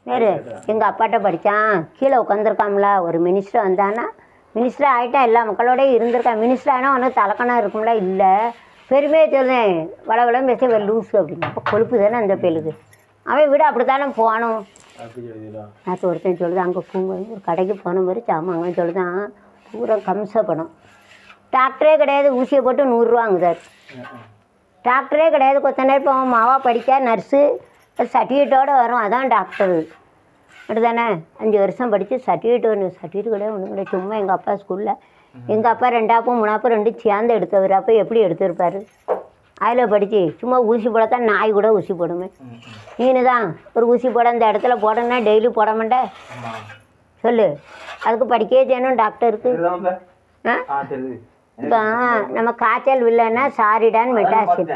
வேறு எங்கள் அப்பாட்ட படித்தான் கீழே உட்காந்துருக்காம்ல ஒரு மினிஸ்டர் வந்தான்னா மினிஸ்டர் ஆகிட்டா எல்லா மக்களோடய இருந்திருக்கான் மினிஸ்டர் ஆனால் உனக்கு தலக்கணம் இருக்கும்ல இல்லை பெருமையாக சொல்லேன் வள வளம் பேச வெ லூஸு அப்படின்னு அப்போ கொழுப்பு தானே அந்த பேலுக்கு அவன் விட அப்படி தானே போகணும் அப்படி சொல்லுதா நேற்று ஒருத்தன் சொல்லுது அங்கே பூங்க ஒரு கடைக்கு போன மாதிரி சாமாங்க சொல்லுதான் பூரா கம்ச படம் டாக்டரே கிடையாது ஊசியை போட்டு நூறுரூவாங்குதார் டாக்டரே கிடையாது கொஞ்ச நேரம் இப்போ அவன் மாவா படிக்க நர்ஸு சர்டிஃபிகேட்டோடு வரும் அதான் டாக்டர் அப்படிதானே அஞ்சு வருஷம் படித்து சர்டிஃபிகேட் ஒன்று சர்டிஃபிகேட் கிடையாது ஒன்றும் கிடையாது சும்மா எங்கள் அப்பா ஸ்கூலில் எங்கள் அப்பா ரெண்டாப்பும் மூணாப்பும் ரெண்டு சேர்ந்து எடுத்தவர் அப்போ எப்படி எடுத்திருப்பாரு அதில் படித்து சும்மா ஊசி போடத்தான் நாய் கூட ஊசி போடுமே நீனு தான் ஒரு ஊசி போட அந்த இடத்துல போடணும்னா டெய்லி போட மாட்டேன் ஆமா சொல்லு அதுக்கு படிக்கவே செய்யணும் டாக்டருக்கு தெரியுதாம ஆ ஆ தெரியுது இப்போ நம்ம காய்ச்சல் இல்லைன்னா சாரிடான் மெட்டாசின்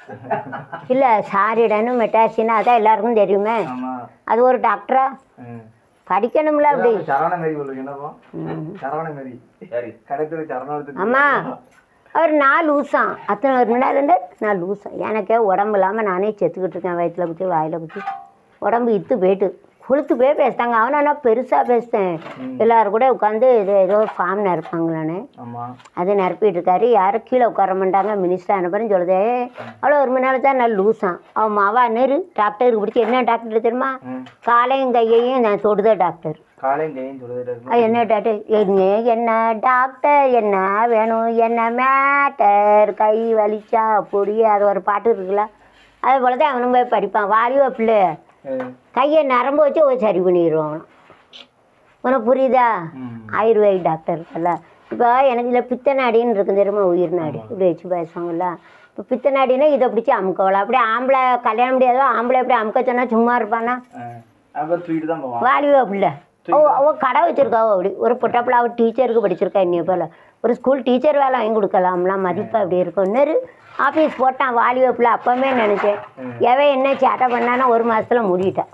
இல்லை சாரிடான்னு மெட்டாசின் அதான் எல்லாருக்கும் தெரியுமே ஆமா அது ஒரு டாக்டரா ம். படிக்கணும்ல அப்படி சரவண மாரி உங்களுக்கு என்னப்பா ம். சரவண மாரி சரி கடைத்துல சரணத்துக்கு அம்மா அவர் நான் லூசான் அத்தனை ஒரு மணி நேரம் இருந்து நான் லூசான் எனக்கே உடம்பு இல்லாமல் நானே செத்துக்கிட்டு இருக்கேன் வயிற்றுல குத்தி வாயில் குத்தி உடம்பு இத்து போயிட்டு கொளுத்து போய் பேசுதாங்க அவனை நான் பெருசாக பேசுகிறேன் எல்லாரும் கூட உட்காந்து இது ஏதோ ஃபார்ம் நிரப்பாங்களானே ஆமா அது நிரப்பிட்டு இருக்காரு யாரும் கீழே உட்கார மாட்டாங்க மினிஸ்டர் அனுப்புறேன்னு சொல்லுதே அவ்வளோ ஒரு மணி நேரம் தான் நான் லூசான் அவன் மாவா நேரு டாக்டருக்கு பிடிச்சி என்ன டாக்டர் தெரியுமா ம். காலையும் கையையும் நான் தொடுத டாக்டர் காலையும் ஜெயின் சொல்லுது அது என்ன டாக்டர் என்ன என்ன டாக்டர் என்ன வேணும் என்ன மேட்டர் கை வலிச்சா பொடி அது ஒரு பாட்டு இருக்குல்ல அது போல தான் அவனும் போய் படிப்பான் வாலிப பிள்ளை கையை நரம்பு வச்சு ஒரு சரி பண்ணிடுவான் உனக்கு புரியுதா ம். ஆயுர்வேத டாக்டர் இருக்குல்ல இப்போ எனக்கு இதில் பித்த நாடின்னு இருக்கு தெரியுமா உயிர் நாடி இப்படி வச்சு பேசுவாங்கல்ல இப்போ பித்த நாடினா இதை பிடிச்சி அமுக்கவலாம் அப்படியே ஆம்பளை கல்யாணம் முடியாதோ ஆம்பளை எப்படி அமுக்க சொன்னா சும்மா இருப்பானா அப்ப தூக்கிட்டு தான் போவான் வாலிபா பிள்ளை ஓ அவ கடை வச்சிருக்காவோ அப்படி ஒரு பொட்டப்பிள்ள அவள் டீச்சருக்கு படிச்சிருக்கா இன்னைய போல ஒரு ஸ்கூல் டீச்சர் வேலை வாங்கி கொடுக்கலாம்லாம் மதிப்பு அப்படி இருக்கும் இன்னொரு ஆஃபீஸ் போட்டான் வாலிபா பிள்ளை அப்பவுமே நினச்சேன் எவன் என்ன சேட்டை பண்ணானா ஒரு மாசத்துல மூடிட்டான்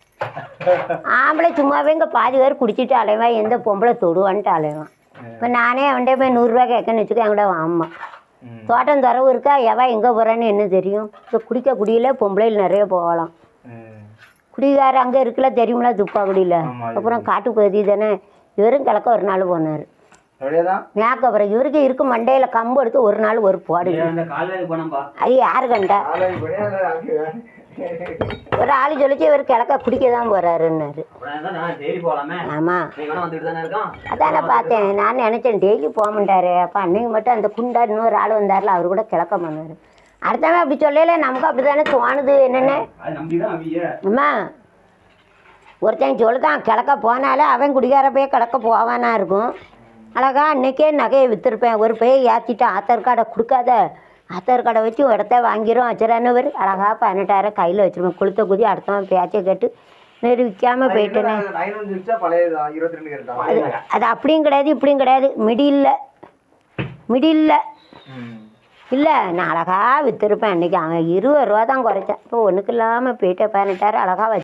ஆம்பளை சும்மாவே இங்கே பாதி பேர் குடிச்சிட்டு அலைவான் எந்த பொம்பளை தொடுவான்ட்டு அலைவான் இப்போ நானே அவன்கிட்ட போய் நூறுரூவா கேட்கன்னு வச்சுக்கோ என்கிட்ட வாம்மா ம். தோட்டம் தரவு இருக்கா எவன் எங்கே போகிறான்னு என்ன தெரியும் இப்போ குடிக்க குடியில் பொம்பளையில் நிறைய போகலாம் ம். குடிகார அங்கே இருக்குல்ல தெரியுமில துப்பாக்குடியில் ஆமா, அது அப்புறம் காட்டுப்பகுதி தானே இவரும் கிழக்க ஒரு நாள் போனார் அப்படியேதான் மேக்க அப்புறம் இவருக்கு இருக்கு மண்டையில் கம்பு எடுத்து ஒரு நாள் ஒரு போடு அந்த கால்வாய் போனப்பா அது யாரு கண்டா காலையும் படியாது அங்கே ஒரு ஆள் சொல்லிச்சு இவர் கிழக்க குடிக்க தான் போகிறாருன்னாரு அப்புறம் நான் டெய்லி போகலாமே ஆமாம் நீ வேணா வந்துட்டு தானே இருக்கான் அதான் நான் பார்த்தேன் நான் நினச்சேன் டெய்லி போக மாட்டாரு அப்போ அன்னைக்கு மட்டும் அந்த குண்டா இன்னொரு ஆள் வந்தார்ல அவர் கூட கிழக்க போனார் அடுத்தவன் அப்படி சொல்லல நமக்கு அப்படி தானே தோணுது என்னென்ன அது நம்பிதான் அவிய அம்மா ஒருத்தன் சொல்லுதான் கிழக்க போனாலே அவன் குடிகார போய் கிழக்க போவானா இருக்கும் அழகா அன்னைக்கே நகையை விற்றுருப்பேன் ஒரு பைய ஏற்றிட்டு ஆத்தார் கார்டை கொடுக்காத ஆத்தார் கார்டை வச்சு ஒரு இடத்த வாங்கிரும் வச்சுறானவர் அழகா பதினெட்டாயிரம் கையில் வச்சிருப்பேன் கொளுத்த குதி அடுத்தவன் பேச்சை கேட்டு நெறி விற்காம போயிட்டேனே நைன் வந்து வச்சா பழையதான் இருபத்தி ரெண்டு கேட்டான் அது அது அப்படியும் கிடையாது இப்படியும் கிடையாது மிடில்ல மிடில்ல இல்லை நான் அழகா விற்றுருப்பேன் அன்றைக்கி அவன் இருபது ரூபா தான் குறைச்சேன் இப்போ ஒன்றுக்கு இல்லாமல் போயிட்டே பதினெட்டாயிரம் அழகா வச்சு